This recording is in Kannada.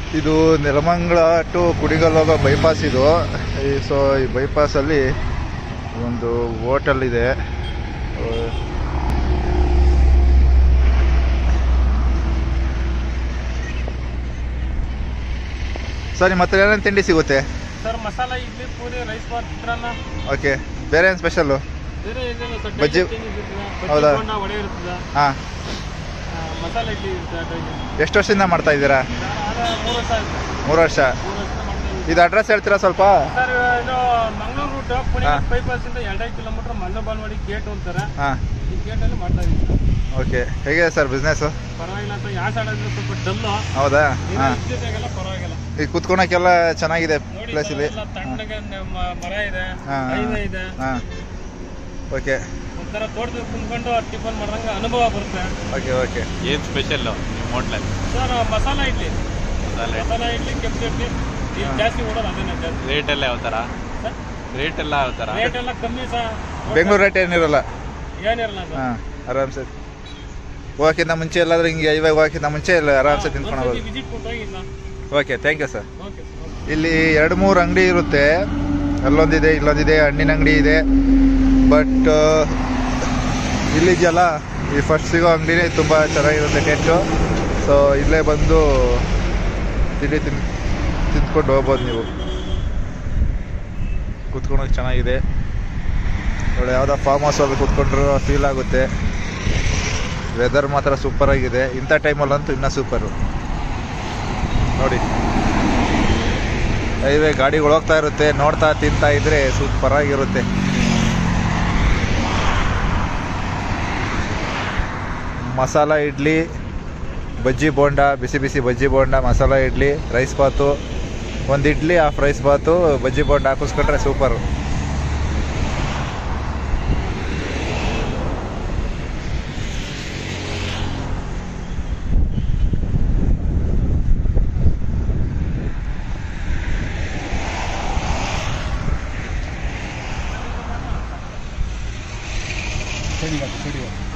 ಇದು ನೆಲಮಂಗಲ ಟು ಕುಡಿಗಲ್ ಹೋಗೋ ಬೈಪಾಸ್ ಇದು ಈ ಸೊ ಈ ಬೈಪಾಸಲ್ಲಿ ಒಂದು ಹೋಟೆಲ್ ಇದೆ ಸರ್ ನಿಮ್ಮ ಹತ್ರ ಏನೇನು ತಿಂಡಿ ಸಿಗುತ್ತೆ sir masala idli puri rice bath chitranna okay ಬೇರೆ ಏನು ಸ್ಪೆಷಲ್ಲು ಬೇರೆ ಇದೇನು ಸರ್ ಬಜ್ಜಿ- ಡೈಲಿ changes ಇರ್ತದೆ. ಬಜ್ಜಿ ಹೌದಾ? ಬೋಂಡ, ವಡೆ ಇರ್ತದೆ ಹಾಂ ಆ, ಮಸಾಲ ಇಡ್ಲಿ ಇರ್ತದೆ ಡೈಲಿ ಎಷ್ಟು ವರ್ಷದಿಂದ ಮಾಡ್ತಾ ಇದ್ದೀರಾ ಅದ ಮೂರು ವರ್ಷ ಆಯ್ತು ಮೂರು ವರ್ಷ ಮೂರು ವರ್ಷ ಮಾಡ್ತಾ ಇದ್ದೀವಿ. ಇದು ಅಡ್ರೆಸ್ ಹೇಳ್ತೀರಾ ಸ್ವಲ್ಪ ಸರ್ ಇದು ಮಂಗಳೂರು ರೂಟ್ ಪುಣೆ ಹಾ. ಬೈಪಾಸ್ ಇಂದ ಎರಡೈದು ಕಿಲೋಮೀಟರ್ ಮಲ್ಲ ಬಾಲ್ವಾಡಿ ಗೇಟ್ ಅಂತಾರೆ ಹಾಂ ಈ ಗೇಟ್ ಅಲ್ಲಿ ಮಾಡ್ತಾ ಇದೀವಿ ಸರ್. ಓಕೆ ಹೇಗಿದೆ ಸರ್ ಬಿಸ್ನೆಸ್ಸು ಪರವಾಗಿಲ್ಲ ಅಂತ ಯಾವ ಸೈಡ್ ಅಂದ್ರೆ ಸ್ವಲ್ಪ ಡಲ್ಲು ಹೌದಾ ಹಾಂ ಇದ್ದಿದ್ದಾಗೆಲ್ಲ ಪರವಾಗಿಲ್ಲ ಈಗ ಕುತ್ಕೊಳಕ್ಕೆಲ್ಲ ಚೆನ್ನಾಗಿದೆ ನೋಡಿ ಪ್ಲೇಸ್ ಸರ್, ಇಲ್ಲಿ ಎಲ್ಲ ತಣ್ಣಗೆ ಮ- ಮರ ಇದೆ ಹಾಂ ಹೈವೇ ಇದೆ ಹಾಂ ಓಕೆ ಒಂಥರ ತೋಟದಲ್ಲಿ ಕುಂತ್ಕೊಂಡು ಟಿಫನ್ ಮಾಡ್ದಂಗೆ ಅನುಭವ ಬರುತ್ತೆ ಓಕೆ ಓಕೆ ಏನು ಸ್ಪೆಷಲ್ಲು ನಿಮ್ಮ ಹೋಟ್ಲಲ್ಲಿ ಸರ್ ಮಸಾಲ ಇಡ್ಲಿ ಮಸಾಲೆ ಮಸಾಲ ಇಡ್ಲಿ ಕೆಂಪು ಚಟ್ನಿ ಈಗ ಹಾ. ಜಾಸ್ತಿ ಓಡೋದು ಅದನ್ನೇ ಜಾಸ್ತಿ ರೇಟ್ ಎಲ್ಲ ಯಾವ ಥರ ಸರ್ ರೇಟ್ ಎಲ್ಲ ಯಾವ ಥರ ರೇಟ್ ಎಲ್ಲ ಕಮ್ಮಿ ಸರ್ ಬೆಂಗಳೂರು ರೇಟ್ ಏನಿರಲ್ಲ ಏನಿರಲ್ಲ ಸರ್ ಹಾಂ ಆರಾಮ್ಸೆ ಹೋಗೋಕ್ಕಿಂತ ಮುಂಚೆ ಎಲ್ಲಾದ್ರೂ ಹಿಂಗೆ ಇವಾಗ ಹೋಗೋಕ್ಕಿಂತ ಮುಂಚೆ ಎಲ್ಲ ಆರಾಮ್ಸೆ ತಿನ್ಕೊಳ್ಬೋದು ವಿಸಿಟ್ ಕೊಟ್ಟು ಹೋಗಿಲ್ಲ okay thank you sir okay sir ಇಲ್ಲಿ ಎರಡು ಮೂರು ಅಂಗಡಿ ಇರುತ್ತೆ ಅಲ್ಲೊಂದಿದೆ ಇಲ್ಲೊಂದಿದೆ ಹಣ್ಣಿನ ಅಂಗಡಿ ಇದೆ ಬಟ್ ಇಲ್ಲಿದೆಯಲ್ಲ ಈ ಫಸ್ಟ್ ಸಿಗೋ ಅಂಗಡಿನೇ ತುಂಬ ಚೆನ್ನಾಗಿರುತ್ತೆ ಟೇಸ್ಟು ಸೊ ಇಲ್ಲೇ ಬಂದು ತಿಂಡಿ ತಿನ್ ತಿಂದ್ಕೊಂಡು ಹೋಗ್ಬೋದು ನೀವು ಕುತ್ಕೊಳಕ್ಕೆ ಚೆನ್ನಾಗಿದೆ ಒಳ್ಳೆ ಯಾವುದೋ ಫಾರ್ಮ್ ಹೌಸಲ್ಲಿ ಕುತ್ಕೊಂಡ್ರು ಫೀಲ್ ಆಗುತ್ತೆ ವೆದರ್ ಮಾತ್ರ ಸೂಪರ್ ಆಗಿದೆ ಇಂಥ ಟೈಮಲ್ಲಂತೂ ಇನ್ನೂ ಸೂಪರು ನೋಡಿ ಹೈವೇ ಗಾಡಿಗಳು ಹೋಗ್ತಾ ಇರುತ್ತೆ ನೋಡ್ತಾ ತಿಂತಾ ಇದ್ರೆ ಸೂಪರ್ ಆಗಿರುತ್ತೆ ಮಸಾಲ ಇಡ್ಲಿ ಬಜ್ಜಿ ಬೋಂಡ ಬಿಸಿ ಬಿಸಿ ಬಜ್ಜಿ ಬೋಂಡ ಮಸಾಲ ಇಡ್ಲಿ ರೈಸ್ ಬಾತು ಒಂದು ಇಡ್ಲಿ ಹಾಫ್ ರೈಸ್ ಬಾತು ಬಜ್ಜಿ ಬೋಂಡ ಹಾಕಿಸ್ಕೊಂಡ್ರೆ ಸೂಪರ್ ಸರಿ ಸರಿ